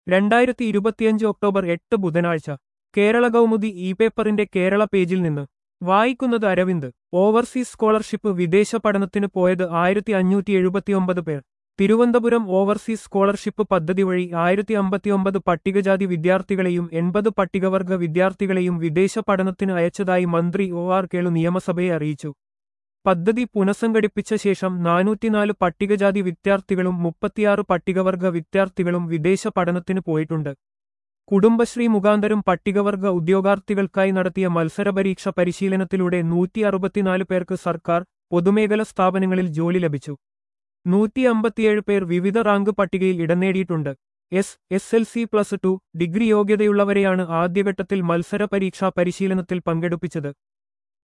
രണ്ടായിരത്തി ഇരുപത്തിയഞ്ച് ഒക്ടോബർ എട്ട് ബുധനാഴ്ച കേരള കൗമുദി ഇ പേപ്പറിന്റെ കേരള പേജിൽ നിന്ന് വായിക്കുന്നത് അരവിന്ദ് ഓവർസീസ് സ്കോളർഷിപ്പ് വിദേശ പഠനത്തിന് പോയത് ആയിരത്തി അഞ്ഞൂറ്റി എഴുപത്തിയൊമ്പത് പേർ തിരുവനന്തപുരം ഓവർസീസ് സ്കോളർഷിപ്പ് പദ്ധതി വഴി ആയിരത്തി അമ്പത്തിയൊമ്പത് പട്ടികജാതി വിദ്യാർത്ഥികളെയും എൺപത് പട്ടികവർഗ വിദ്യാർത്ഥികളെയും വിദേശ പഠനത്തിന് അയച്ചതായി മന്ത്രി ഒ ആർ കേളു നിയമസഭയെ അറിയിച്ചു പദ്ധതി പുനഃസംഘടിപ്പിച്ച ശേഷം നാനൂറ്റിനാല് പട്ടികജാതി വിദ്യാർത്ഥികളും മുപ്പത്തിയാറ് പട്ടികവർഗ വിദ്യാർത്ഥികളും വിദേശ പഠനത്തിന് പോയിട്ടുണ്ട് കുടുംബശ്രീ മുഖാന്തരം പട്ടികവർഗ ഉദ്യോഗാർത്ഥികൾക്കായി നടത്തിയ മത്സരപരീക്ഷ പരിശീലനത്തിലൂടെ നൂറ്റി അറുപത്തിനാല് പേർക്ക് സർക്കാർ പൊതുമേഖല സ്ഥാപനങ്ങളിൽ ജോലി ലഭിച്ചു നൂറ്റി അമ്പത്തിയേഴ് പേർ വിവിധ റാങ്ക് പട്ടികയിൽ ഇടം നേടിയിട്ടുണ്ട് S S L C plus two degree യോഗ്യതയുള്ളവരെയാണ് ആദ്യഘട്ടത്തിൽ മത്സര പരീക്ഷാ പരിശീലനത്തിൽ പങ്കെടുപ്പിച്ചത്